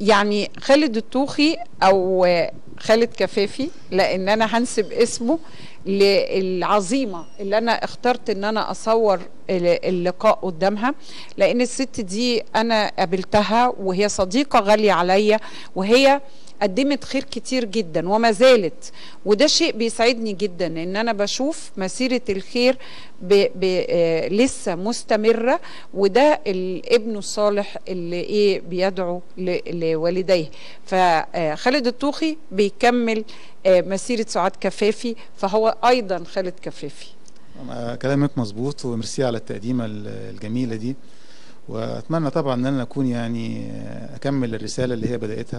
يعني خالد الطوخي او خالد كفافي لان انا هنسب اسمه للعظيمه اللي انا اخترت ان انا اصور اللقاء قدامها لان الست دي انا قابلتها وهي صديقه غاليه عليا وهي قدمت خير كتير جدا وما زالت وده شيء بيسعدني جدا ان انا بشوف مسيره الخير ب ب آه لسه مستمره وده الابن الصالح اللي ايه بيدعو لوالديه فخالد الطوخي بيكمل آه مسيره سعاد كفافي فهو ايضا خالد كفافي كلامك مظبوط وميرسي على التقديمه الجميله دي واتمنى طبعا ان انا اكون يعني اكمل الرساله اللي هي بداتها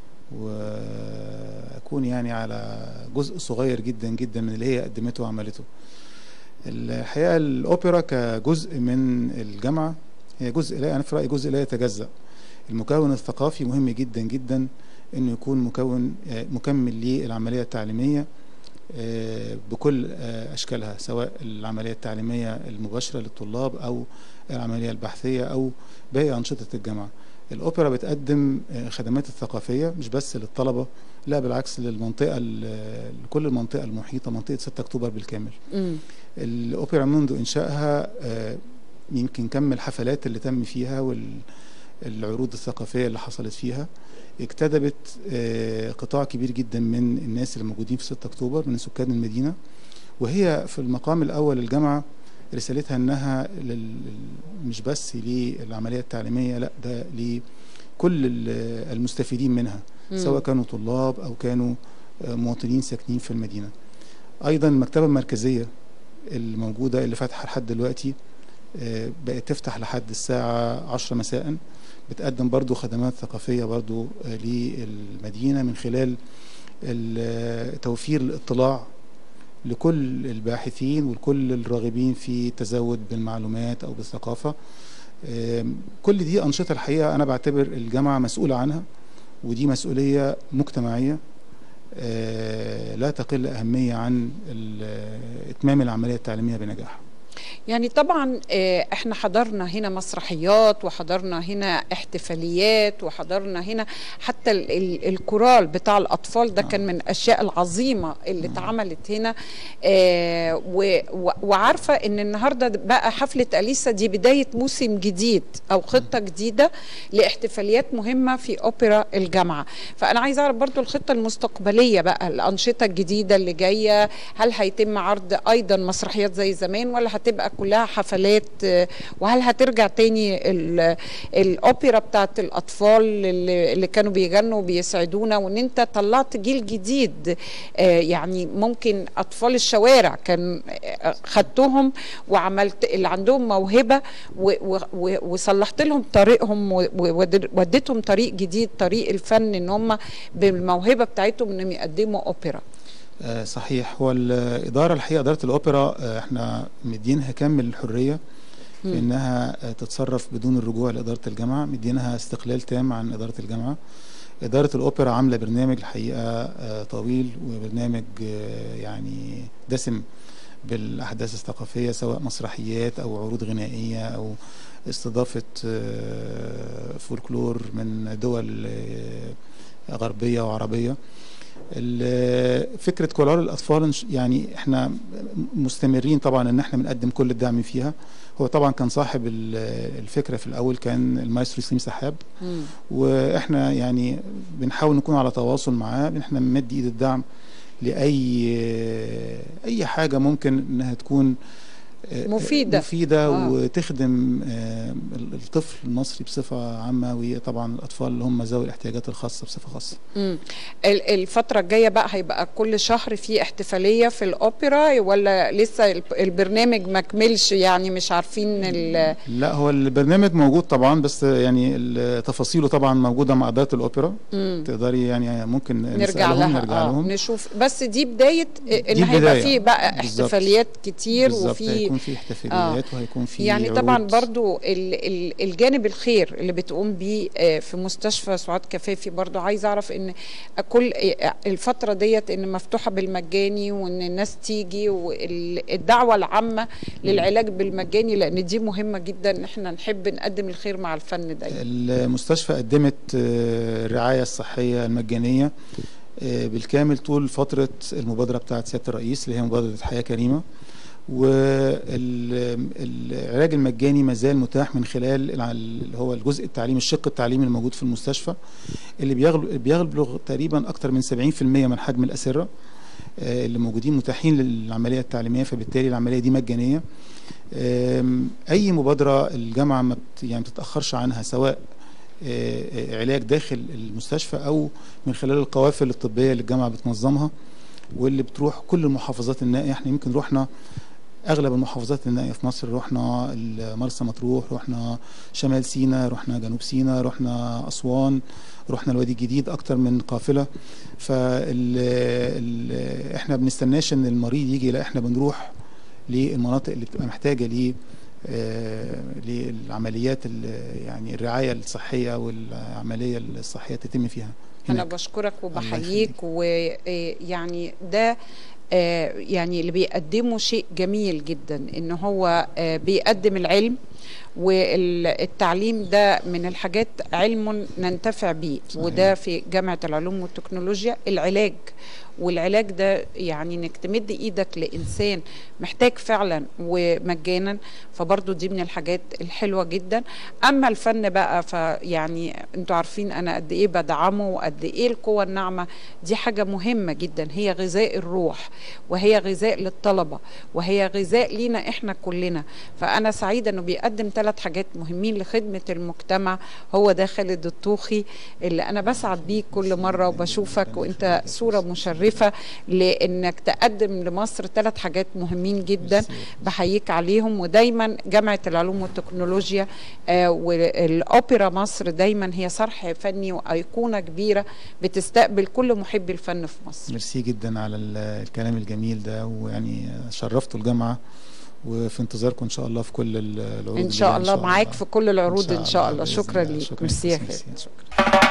واكون يعني على جزء صغير جدا جدا من اللي هي قدمته وعملته الحقيقه الاوبرا كجزء من الجامعه هي جزء لا انا في رايي جزء لا يتجزا المكون الثقافي مهم جدا جدا انه يكون مكون مكمل للعمليه التعليميه بكل اشكالها سواء العمليه التعليميه المباشره للطلاب او العمليه البحثيه او باقي انشطه الجامعه الاوبرا بتقدم خدمات الثقافيه مش بس للطلبه لا بالعكس للمنطقه لكل المنطقه المحيطه منطقه 6 اكتوبر بالكامل م. الاوبرا منذ انشائها يمكن كم الحفلات اللي تم فيها والعروض الثقافيه اللي حصلت فيها اجتذبت قطاع كبير جدا من الناس اللي موجودين في 6 اكتوبر من سكان المدينه وهي في المقام الاول الجامعه رسالتها انها مش بس للعمليه التعليميه لا ده لكل المستفيدين منها مم. سواء كانوا طلاب او كانوا مواطنين ساكنين في المدينه ايضا المكتبه المركزيه الموجوده اللي فاتحه لحد دلوقتي بقت تفتح لحد الساعه 10 مساء بتقدم برضو خدمات ثقافيه برضو للمدينه من خلال توفير الاطلاع لكل الباحثين ولكل الراغبين في التزود بالمعلومات او بالثقافه كل دي انشطه الحقيقه انا بعتبر الجامعه مسؤوله عنها ودي مسؤوليه مجتمعيه لا تقل اهميه عن اتمام العمليه التعليميه بنجاح يعني طبعا احنا حضرنا هنا مسرحيات وحضرنا هنا احتفاليات وحضرنا هنا حتى الكورال بتاع الاطفال ده كان من الاشياء العظيمه اللي اتعملت هنا وعارفه ان النهارده بقى حفله اليسا دي بدايه موسم جديد او خطه جديده لاحتفاليات مهمه في اوبرا الجامعه فانا عايزه اعرف برضو الخطه المستقبليه بقى الانشطه الجديده اللي جايه هل هيتم عرض ايضا مسرحيات زي زمان ولا هتبقى كلها حفلات وهل هترجع تاني الاوبرا بتاعت الاطفال اللي, اللي كانوا بيغنوا وبيسعدونا وان انت طلعت جيل جديد يعني ممكن اطفال الشوارع كان خدتهم وعملت اللي عندهم موهبه وصلحت لهم طريقهم ووديتهم طريق جديد طريق الفن ان هم بالموهبه بتاعتهم انهم يقدموا اوبرا صحيح هو الإدارة الحقيقة إدارة الأوبرا احنا مدينها كامل الحرية في إنها تتصرف بدون الرجوع لإدارة الجامعة مدينها استقلال تام عن إدارة الجامعة إدارة الأوبرا عاملة برنامج الحقيقة طويل وبرنامج يعني دسم بالأحداث الثقافية سواء مسرحيات أو عروض غنائية أو استضافة فولكلور من دول غربية وعربية فكره كولار الاطفال يعني احنا مستمرين طبعا ان احنا بنقدم كل الدعم فيها هو طبعا كان صاحب الفكره في الاول كان المايسترو سليم سحاب واحنا يعني بنحاول نكون على تواصل معاه احنا بنمد ايد الدعم لاي اي حاجه ممكن انها تكون مفيدة مفيدة آه. وتخدم الطفل المصري بصفة عامة وطبعا الأطفال اللي هم ذوي الاحتياجات الخاصة بصفة خاصة مم. الفترة الجاية بقى هيبقى كل شهر في احتفالية في الأوبرا ولا لسه البرنامج ما كملش يعني مش عارفين لا هو البرنامج موجود طبعا بس يعني تفاصيله طبعا موجودة مع إدارة الأوبرا مم. تقدري يعني ممكن نرجع لها نرجع آه. لهم نشوف بس دي بداية إن هيبقى في بقى احتفاليات كتير وفي هيكون في احتفاليات وهيكون في يعني طبعا عروض. برضو ال- ال- الجانب الخير اللي بتقوم بيه آه، في مستشفى سعاد كفافي برضو عايز اعرف ان كل آه، الفتره ديت ان مفتوحه بالمجاني وان الناس تيجي والدعوه العامه للعلاج بالمجاني لان دي مهمه جدا ان احنا نحب نقدم الخير مع الفن دايما المستشفى قدمت آه، الرعاية الصحية المجانية آه، بالكامل طول فترة المبادرة بتاعت سيادة الرئيس اللي هي مبادرة حياة كريمة والعلاج المجاني ما زال متاح من خلال الع- اللي هو الجزء التعليمي الشق التعليمي الموجود في المستشفى اللي بيغل- بيبلغ تقريبا أكثر من 70% من حجم الأسرة آه، اللي موجودين متاحين للعملية التعليمية فبالتالي العملية دي مجانية آم، أي مبادرة الجامعة ما بت- يعني بتتأخرش عنها سواء آه، آه، علاج داخل المستشفى او من خلال القوافل الطبيه اللي الجامعه بتنظمها واللي بتروح كل المحافظات النائيه احنا يمكن رحنا اغلب المحافظات النائيه في مصر رحنا مرسى مطروح رحنا شمال سيناء رحنا جنوب سيناء رحنا اسوان رحنا الوادي الجديد اكتر من قافله فال ال- احنا بنستناش ان المريض يجي لا احنا بنروح للمناطق اللي بتبقى محتاجه ليه آه، للعمليات ال- يعني الرعايه الصحيه والعمليه الصحيه تتم فيها انا هناك. بشكرك الله وبحييك يخليك. ويعني ده آه، يعني اللي بيقدمه شيء جميل جدا ان هو آه، بيقدم العلم والتعليم ده من الحاجات علم ننتفع بيه صحيح. وده في جامعة العلوم والتكنولوجيا العلاج والعلاج ده يعني انك تمد ايدك لانسان محتاج فعلا ومجانا فبرضو دي من الحاجات الحلوه جدا اما الفن بقى فيعني انتوا عارفين انا قد ايه بدعمه وقد ايه القوه الناعمه دي حاجه مهمه جدا هي غذاء الروح وهي غذاء للطلبه وهي غذاء لينا احنا كلنا فانا سعيده انه بيقدم ثلاث حاجات مهمين لخدمه المجتمع هو ده خالد الطوخي اللي انا بسعد بيه كل مره وبشوفك وانت صوره مشرفه لانك تقدم لمصر ثلاث حاجات مهمين جدا بحييك عليهم ودايما جامعه العلوم والتكنولوجيا آه والاوبرا مصر دايما هي صرح فني وايقونه كبيره بتستقبل كل محبي الفن في مصر ميرسي جدا على ال- الكلام الجميل ده ويعني شرفتوا الجامعه وفي انتظاركم ان شاء الله في كل ال- العروض ان شاء الجاية الله معاك في كل العروض ان شاء الله بإذن شكرا الله. ليك شكرا ميرسي يا ميرسي. خالد شكرا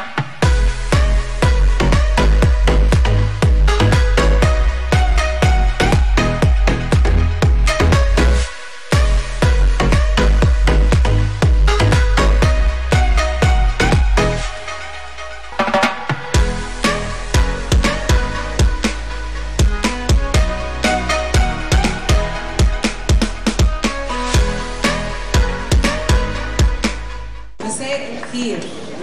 مساء الخير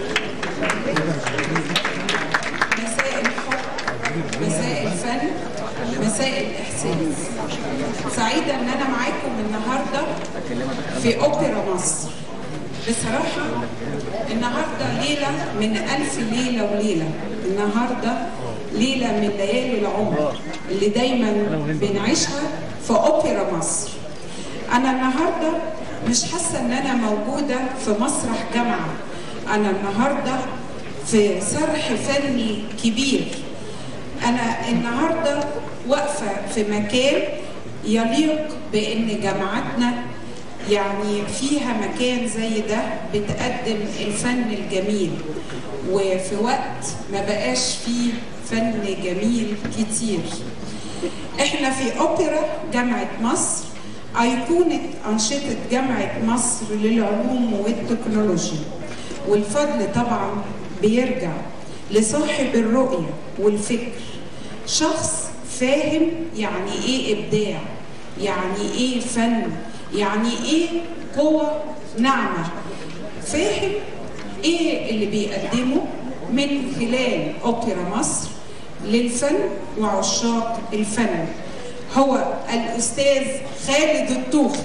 مساء الحب مساء الفن مساء الإحساس سعيدة إن أنا معاكم النهاردة في أوبرا مصر بصراحة النهاردة ليلة من ألف ليلة وليلة النهاردة ليلة من ليالي العمر اللي دايما بنعيشها في أوبرا مصر أنا النهاردة مش حاسة إن أنا موجودة في مسرح جامعة أنا النهاردة في صرح فني كبير أنا النهاردة واقفة في مكان يليق بإن جامعتنا يعني فيها مكان زي ده بتقدم الفن الجميل وفي وقت ما بقاش فيه فن جميل كتير احنا في اوبرا جامعة مصر أيقونة أنشطة جامعة مصر للعلوم والتكنولوجيا والفضل طبعا بيرجع لصاحب الرؤية والفكر شخص فاهم يعني ايه إبداع يعني ايه فن يعني ايه قوة ناعمة فاهم ايه اللي بيقدمه من خلال اوبرا مصر للفن وعشاق الفن هو الاستاذ خالد الطوخي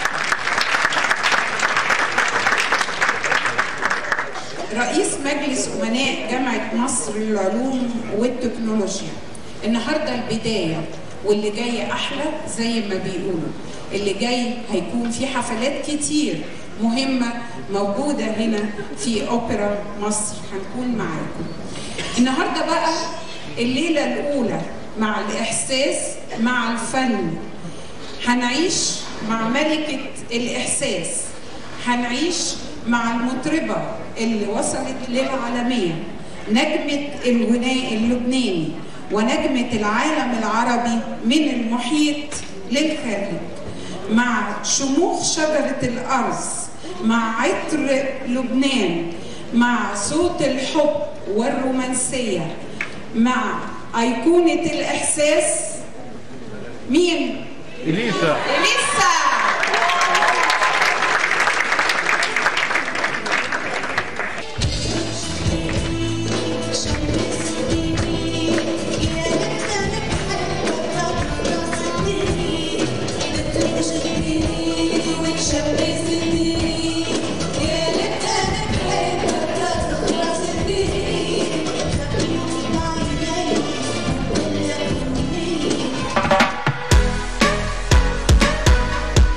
رئيس مجلس امناء جامعه مصر للعلوم والتكنولوجيا النهارده البدايه واللي جاي احلى زي ما بيقولوا اللي جاي هيكون في حفلات كتير مهمه موجوده هنا في اوبرا مصر هنكون معاكم النهارده بقى الليله الاولى مع الاحساس مع الفن هنعيش مع ملكة الإحساس هنعيش مع المطربة اللي وصلت للعالمية نجمة الغناء اللبناني ونجمة العالم العربي من المحيط للخارج مع شموخ شجرة الأرز مع عطر لبنان مع صوت الحب والرومانسية مع أيقونة الإحساس مين؟ إليسا إليسا Thank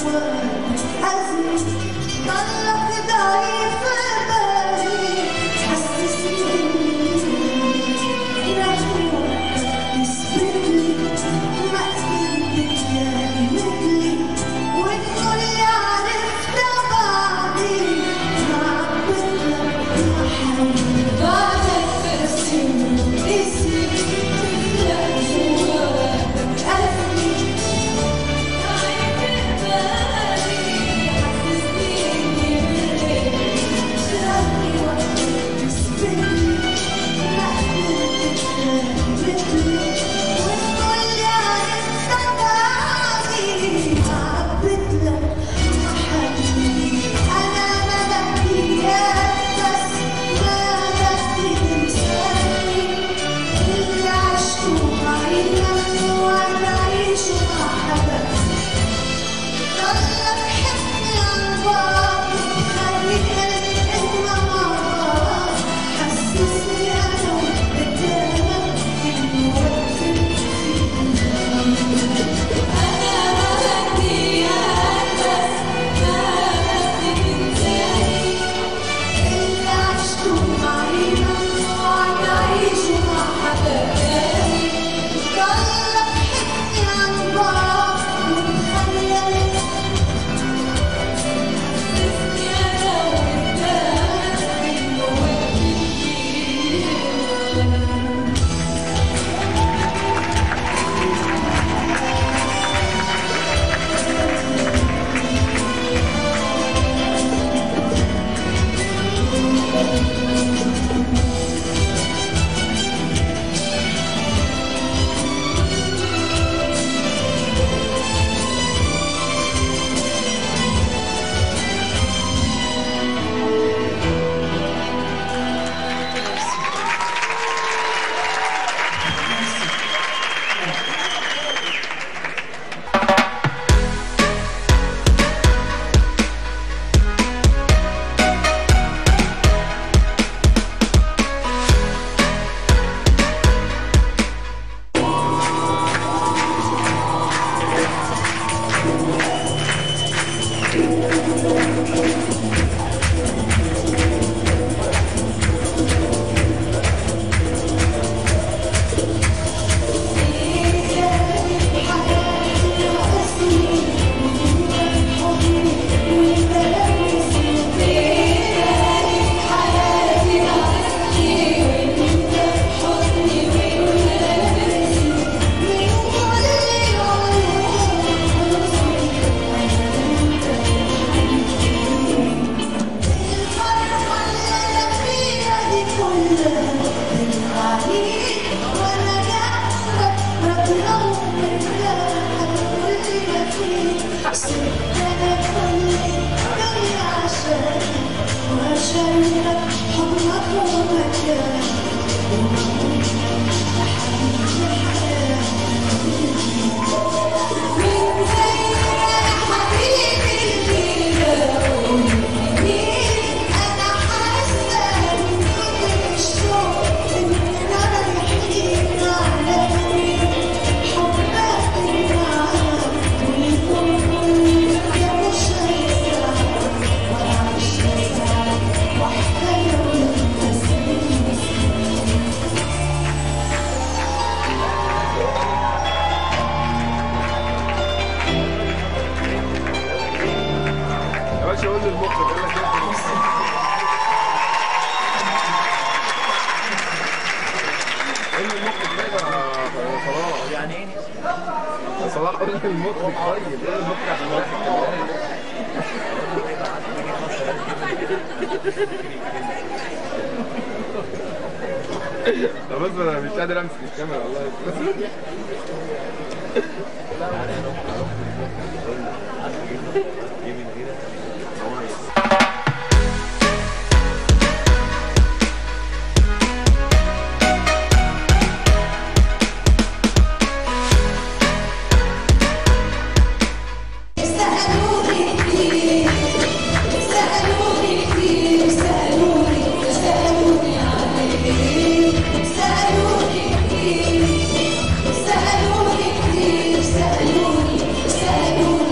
جواك أزمة ضلك ضعيف بالي تحسسني رجوعك تثبتلي ما قدرت تلاقي مثلي وتقول لي عرفت بعدي ما عبدلك ما حبيبي بعدك برسم اسمي تخلق جواك أزمة اللي عشتوا معي وأنا أعيش مع حدا ضلك حبني عن بعض خليك إحنا مع بعض حسسني أنا وقدامك إنه وقت أنا ما بدي إياك بس ما بدي تنساني اللي عشتوا معي وعم أعيشه مع حدا تاني ضلك حبني عن بعض ومخليك حسسني أنا وقدامك إنه وقت كتير حضنك ومكانك من زيك حبيبي اللي أنا حاسة من كتر الشوق إننا رايحين على حبك معاك والكل يا مش هيسعك ولا مش هيسعك واحدة لو يا باشا قول للمخرج قال لك ايه قول للمخرج كده يا صلاح يعني ايه يا صلاح قول للمخرج طيب قول للمخرج عشان يوقف الكلام. طب بس انا مش قادر امسك الكاميرا والله سألوني كتير سألوني كتير سألوني سألوني عليك سألوني كتير سألوني كتير سألوني سألوني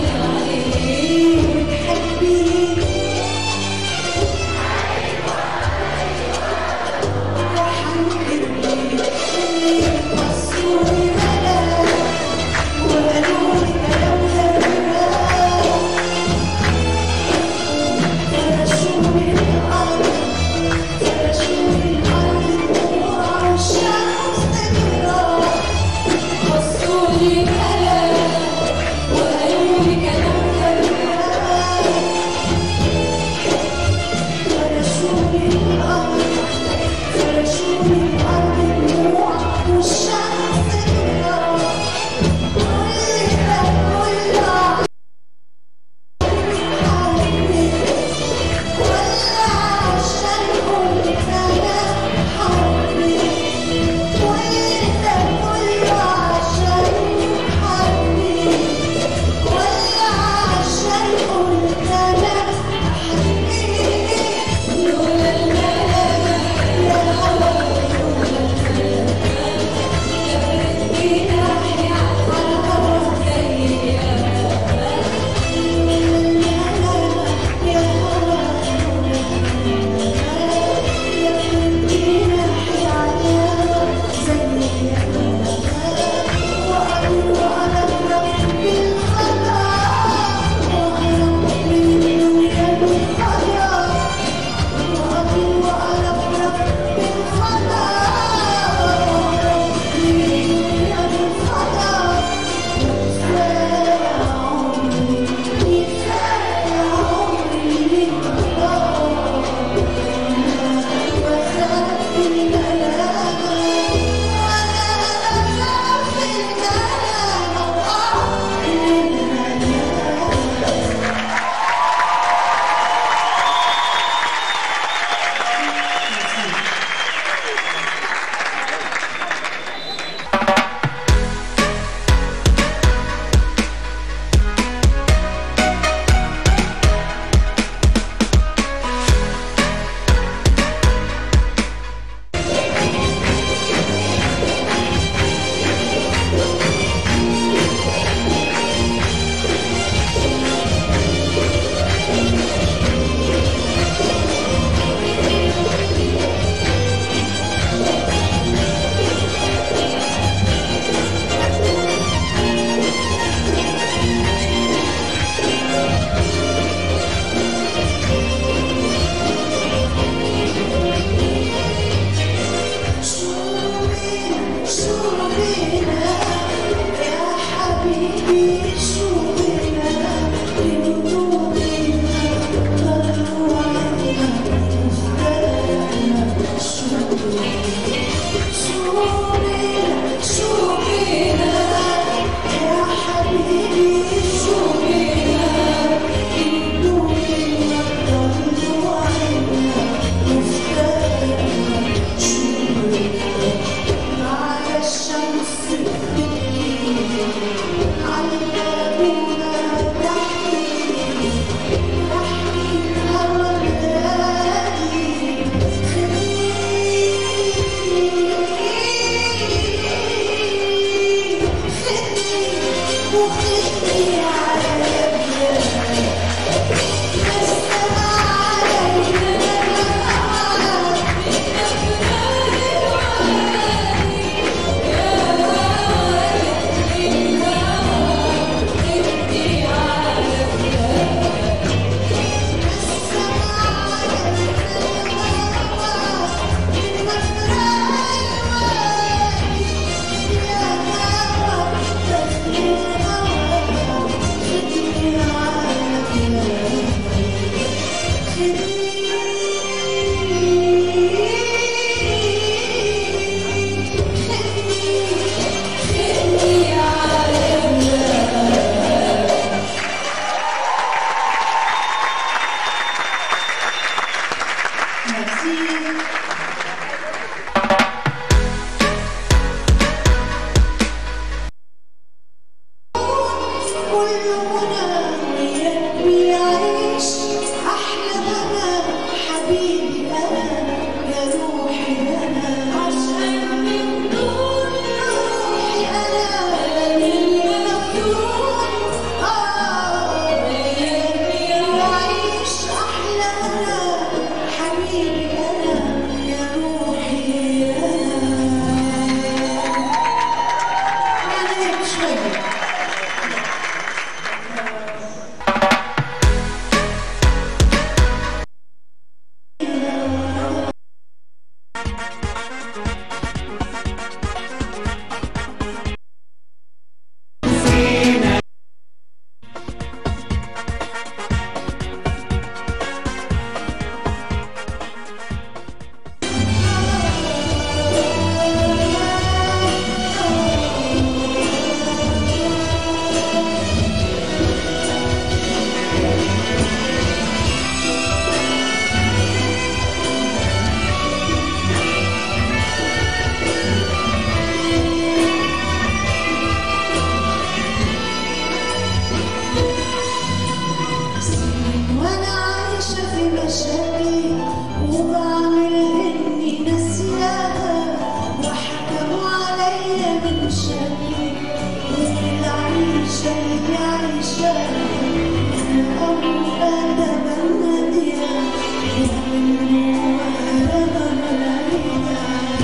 سنين وانا عايشة في مشاكل وبعمل اني ناسياها واحكموا عليا من شكلي ومن العيشة اللي عايشاها انا اول اتمنى بيها ومن وانا ملايين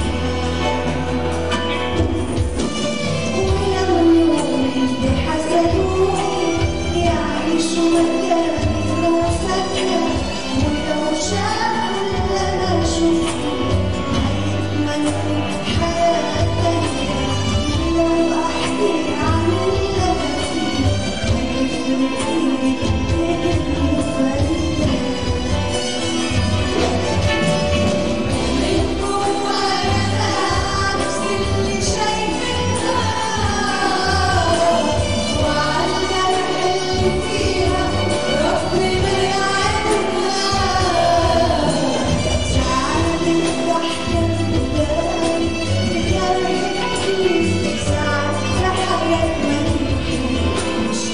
ولو اللي حسدوني يعيشوا مكاني لو فاكرة ولو شافوا اللي أنا شفته هيتمنوا حياة تانية لو أحكي عن اللي أنا فيه هيفرقوني إني فريدة من جوايا نفس اللي شايفينها وعلى الجرح اللي فيها ربنا يعينها ساعات الضحكة تبان بجرح كتير ساعات لحاجات ما نحبش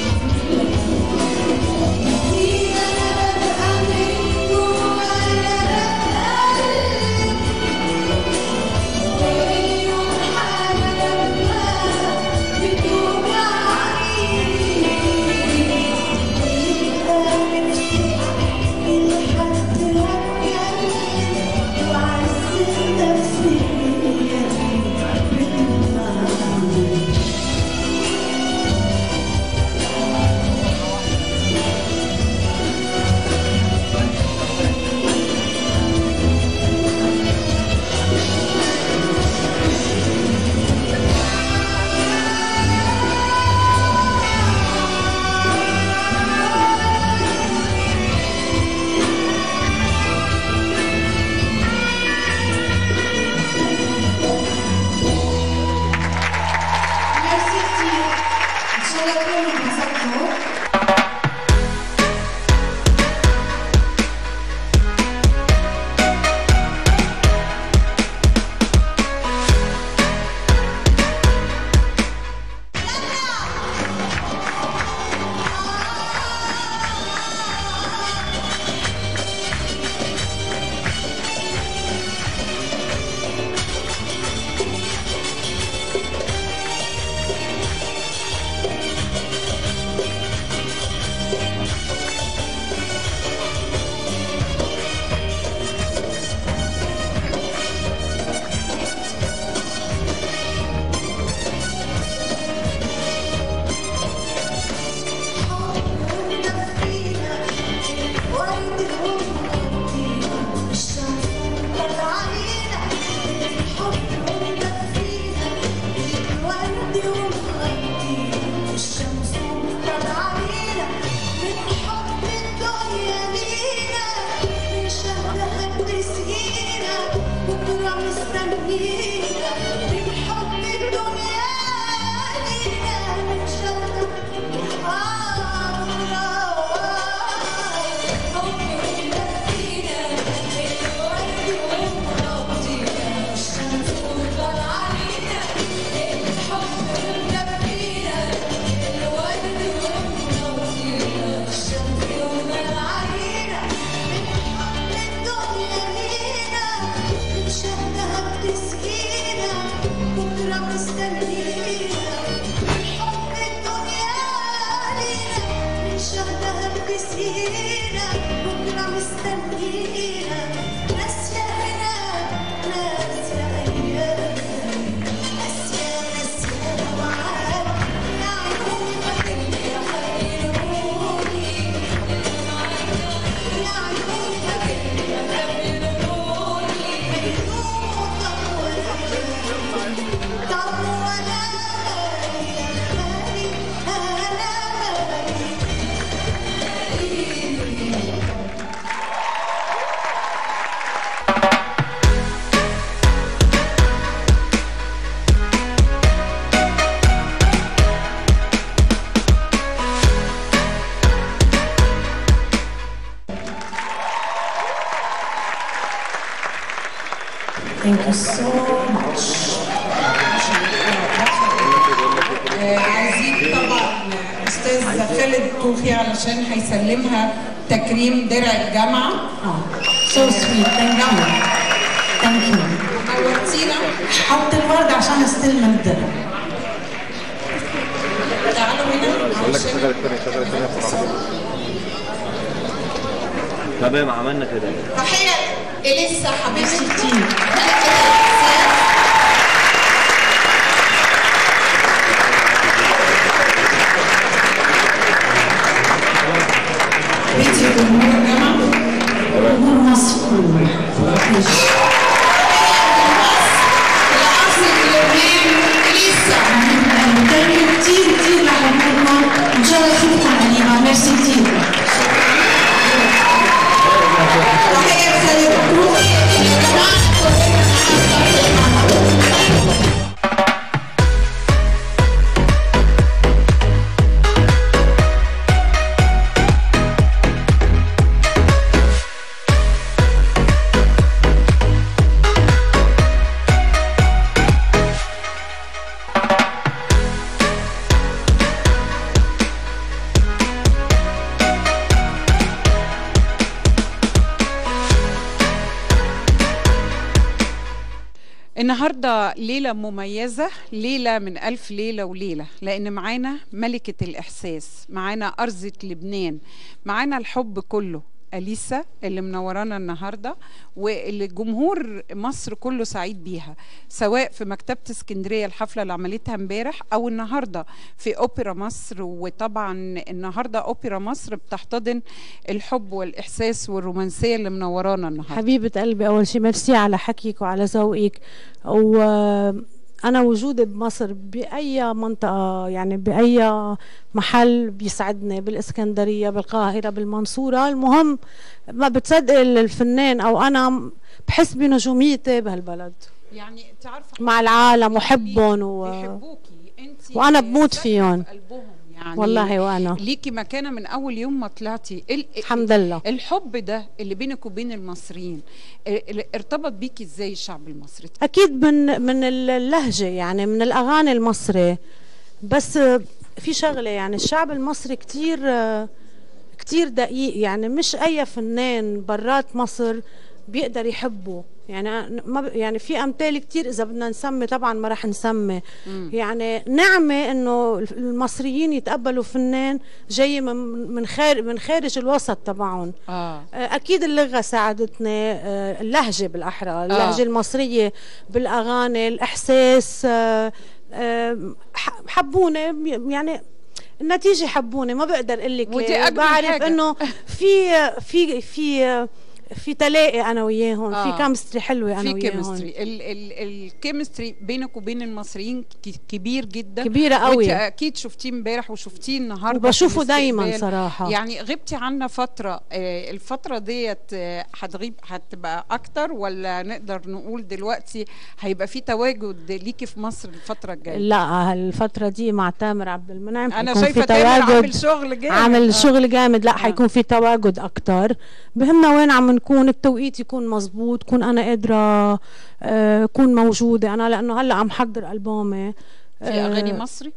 كتير أنا ببقى من جوايا بتألم ويوم حاجة لما بتوجعني ويبقى نفسي أحكي لحد وأتكلم وأعزز نفسي بالمعنى Merci كتير إن شاء الله تكونوا انبسطتوا مستنينا من حب الدنيا لينا من شهد مستنينا حب الدنيا لينا من شهدها بتسقينا بكرة مستنينا ناس يا هنا ناس يا أيام ناس يا ناس يا معاك يا عيوني فاكرني يا خيروني يا عيوني فاكرني يا خيروني مجنون طب ولا يا مالي أنا مالي Thank you so much. آه، عايزين طبعا استاذ خالد خالد توخي علشان هيسلمها تكريم درع الجامعه اه سو سويت ثانك يو ثانك يو نورتينا حط الورد عشان استلم الدرع تعالوا هنا بقول لك علشان شغل الثانية شغل الثانية بصراحة تمام عملنا كده تحيه اليسا حبيبتي كتير بيتي جمهور الجامعه جمهور مصر كله ماشي. العاصم لبنان اليسا ثانك يو كتير كتير لحضوركم ان شاء الله اشوفكم قريبا ميرسي كتير تحيه خالد توخي الجامعه النهارده ليله مميزه ليله من الف ليله وليله لان معانا ملكه الاحساس معانا ارزه لبنان معانا الحب كله اليسا اللي منورانا النهارده واللي جمهور مصر كله سعيد بيها سواء في مكتبه اسكندريه الحفله اللي عملتها امبارح او النهارده في اوبرا مصر وطبعا النهارده اوبرا مصر بتحتضن الحب والاحساس والرومانسيه اللي منورانا النهارده حبيبة قلبي أول شيء ميرسي على حكيك وعلى ذوقك وأنا وجودي بمصر بأي منطقة يعني بأي محل بيسعدني بالإسكندرية بالقاهرة بالمنصورة المهم ما بتصدق الفنان أو أنا بحس بنجوميتي بهالبلد يعني انت عارفه مع العالم وحبهم و... بيحبوكي انت وأنا بموت فيهم. قلبهم يعني والله وأنا ليكي مكانه من اول يوم ما طلعتي ال- الحمد لله الحب ده اللي بينك وبين المصريين ال- ارتبط بيكي ازاي الشعب المصري اكيد من من اللهجه يعني من الاغاني المصري بس آه، في شغله يعني الشعب المصري كتير آه، كتير دقيق يعني مش اي فنان برات مصر بيقدر يحبه يعني أنا ما ب- يعني في امثال كتير اذا بدنا نسمي طبعا ما راح نسمي يعني نعمه انه المصريين يتقبلوا فنان جاي من من خارج من خارج الوسط تبعهم اه اكيد اللغه ساعدتني آه، اللهجه بالاحرى اللهجه المصريه بالاغاني الاحساس آه، آه، ح- حبوني يعني النتيجه حبوني ما بقدر اقول لك ودي أجمل بعرف حاجة. انه في في في في تلاقي انا وياهم آه. في كيمستري حلوه انا في وياهم كيمستري الكيمستري بينك وبين المصريين ك- كبير جدا كبيره وانت قوي اكيد شفتيه امبارح وشفتيه النهارده وبشوفه في دايما الاستقبال. صراحه يعني غبتي عنا فترة آه، الفترة ديت آه، هتغيب هتبقى أكتر ولا نقدر نقول دلوقتي هيبقى في تواجد ليكي في مصر الفترة الجاية؟ لا الفتره دي مع تامر عبد المنعم أنا حيكون شايفة في تامر تواجد عامل شغل جامد عامل آه. شغل جامد لا آه. حيكون في تواجد اكتر بهمنا وين عم نكون التوقيت يكون مزبوط كون انا قادره آه، اكون موجوده انا لانه هلا عم حضر البومي في أغاني مصري؟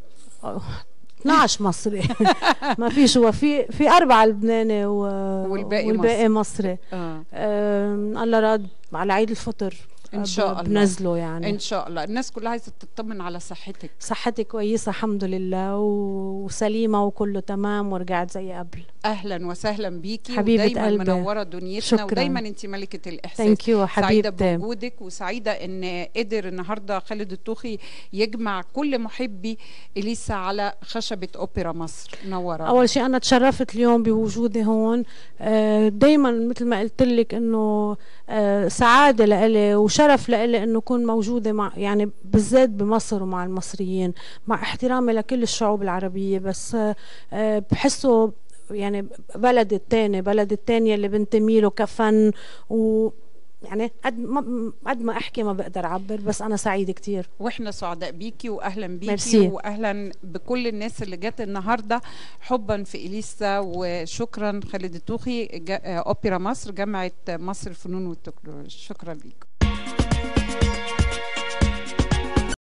12 مصري ما في شو في في اربعه لبناني و... والباقي والباقي مصري آه. آه الله راد على عيد الفطر إن شاء الله. بنزله يعني إن شاء الله الناس كلها عايزة تطمن على صحتك صحتي كويسه الحمد لله و- وسليمه وكله تمام ورجعت زي قبل اهلا وسهلا بيكي حبيبة ودايما قلبي. منوره دنيتنا شكراً. ودايما انت ملكه الاحساس ثانك يو سعيده حبيبتي بوجودك وسعيده ان قدر النهارده خالد الطوخي يجمع كل محبي اليسا على خشبه اوبرا مصر منوره اول شيء انا تشرفت اليوم بوجودي هون دائما مثل ما قلت لك انه آه، سعاده لإلي وشرف لإلي انه اكون موجوده مع يعني بالذات بمصر ومع المصريين مع احترامي لكل الشعوب العربيه بس آه، آه، بحسه يعني بلد التاني بلد التانية اللي بنتمي له كفن و يعني قد ما قد ما احكي ما بقدر اعبر بس انا سعيده كتير واحنا سعداء بيكي واهلا بيكي ميرسي. واهلا بكل الناس اللي جت النهارده حبا في اليسا وشكرا خالد الطوخي جا- اوبرا مصر جامعه مصر الفنون والتكنولوجيا شكرا ليكم